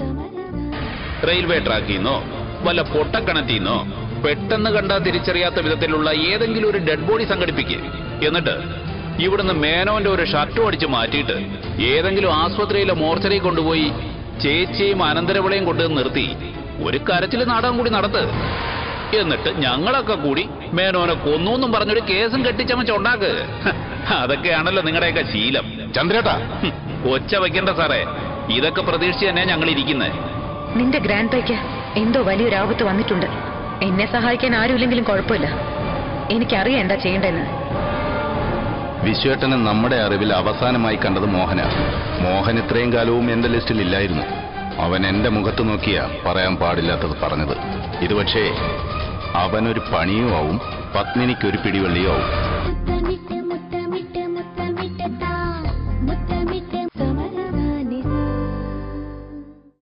railway ട്രാക്കിൽ നിന്നോ വല്ല പൊട്ടക്കണറ്റിൽ നിന്നോ പെട്ടെന്ന് കണ്ടാ തിരിച്ചറിയാത്ത വിധത്തിലുള്ള ഏതെങ്കിലും ഒരു ഡെഡ് ബോഡി സംഘടിപ്പിക്കുക എന്നിട്ട് ഇവിടുന്ന് മേനോന്റെ ഒരു ഷർട്ടും അടിച്ച് മാറ്റിയിട്ട് ഏതെങ്കിലും ആസ്പത്രിയിലെ മോർച്ചറി കൊണ്ടുപോയി ചേച്ചിയും അനന്തരവിളയും കൊണ്ട് നിർത്തി ഒരു കരച്ചിൽ നാടകം കൂടി നടത്ത് എന്നിട്ട് ഞങ്ങളൊക്കെ കൂടി മേനോനെ കൊന്നു പറഞ്ഞൊരു കേസും കെട്ടിച്ചമച്ചുണ്ടാക്ക് ഹ, അതൊക്കെയാണല്ലോ നിങ്ങളുടെയൊക്കെ ശീലം ചന്ദ്രേട്ടാ ഹും, ഒച്ച വയ്ക്കണ്ട സാറേ ഇതൊക്കെ പ്രതീക്ഷിച്ച് തന്നെ ഞങ്ങൾ ഇരിക്കുന്നത് നിന്റെ ഗ്രാൻഡ് പൈക്ക് എന്തോ വലിയൊരു ആപത്ത് വന്നിട്ടുണ്ട് എന്നെ സഹായിക്കാൻ ആരുമില്ലെങ്കിലും കുഴപ്പമില്ല എനിക്കറിയാം എന്താ ചെയ്യേണ്ടതെന്ന് വിശ്വേട്ടനെ നമ്മുടെ അറിവിൽ അവസാനമായി കണ്ടത് മോഹന മോഹൻ ഇത്രയും കാലവും എന്റെ ലിസ്റ്റിൽ ഇല്ലായിരുന്നു അവൻ എന്റെ മുഖത്ത് നോക്കിയാ പറയാൻ പാടില്ലാത്തത് പറഞ്ഞത് ഇത് പക്ഷേ അവനൊരു പണിയും ആവും പത്മിനിക്കൊരു പിടിവള്ളിയും ആവും